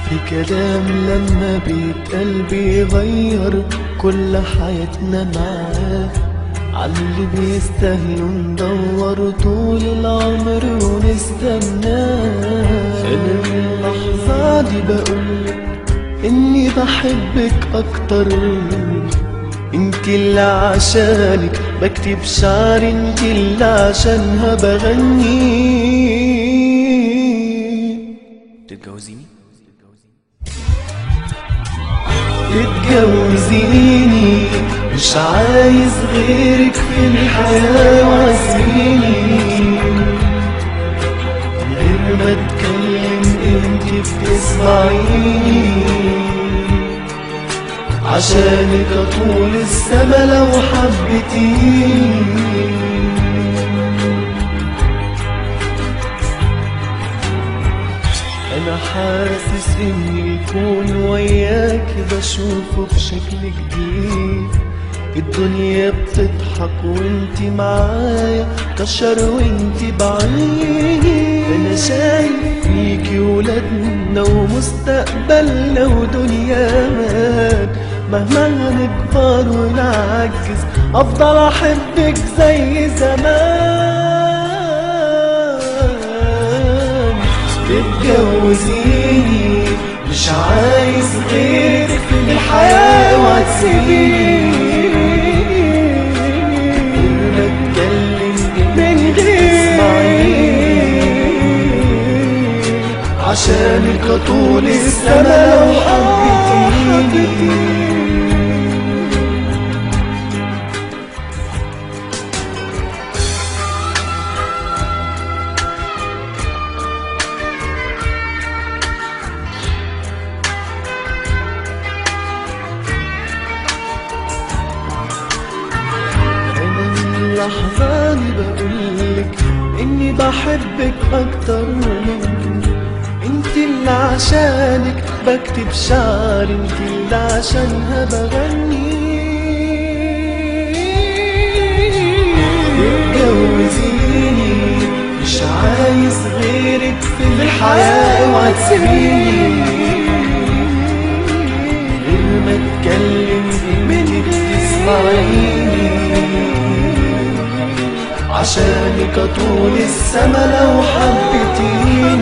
في كلام لما بيتقال بيغير كل حياتنا معاه عاللي بيستاهلوا ندور طول العمر ونستناه انا من اللحظة دي بقولك اني بحبك اكتر انت اللي عشانك بكتب شعر انت اللي عشانها بغني تتجوزيني تتجوزيني مش عايز غيرك في الحياة وعزميني غير ما اتكلم انت بتسمعيني عشانك اطول السما لو حبتيني انا حاسس اني يكون وياك بشوفه بشكل جديد الدنيا بتضحك وانت معايا كشر وانت بعيد انا شايف فيكي ولادنا ومستقبلنا ودنيانا مهما هنكبر ونعجز افضل احبك زي زمان تتجوزيني مش عايز غيرك في الحياة وتسيبيني بتكلم من غير عشانك طول السما لو حبيتيني انا من لحظة دي بقولك اني بحبك اكتر منك انت اللي عشانك بكتب شعر انت اللي عشانها بغني اتجوزيني مش عايز غيرك في الحياة وتسيبيني غير ما اتكلم منك تسمعيني عشانك طول السما لو حبتيني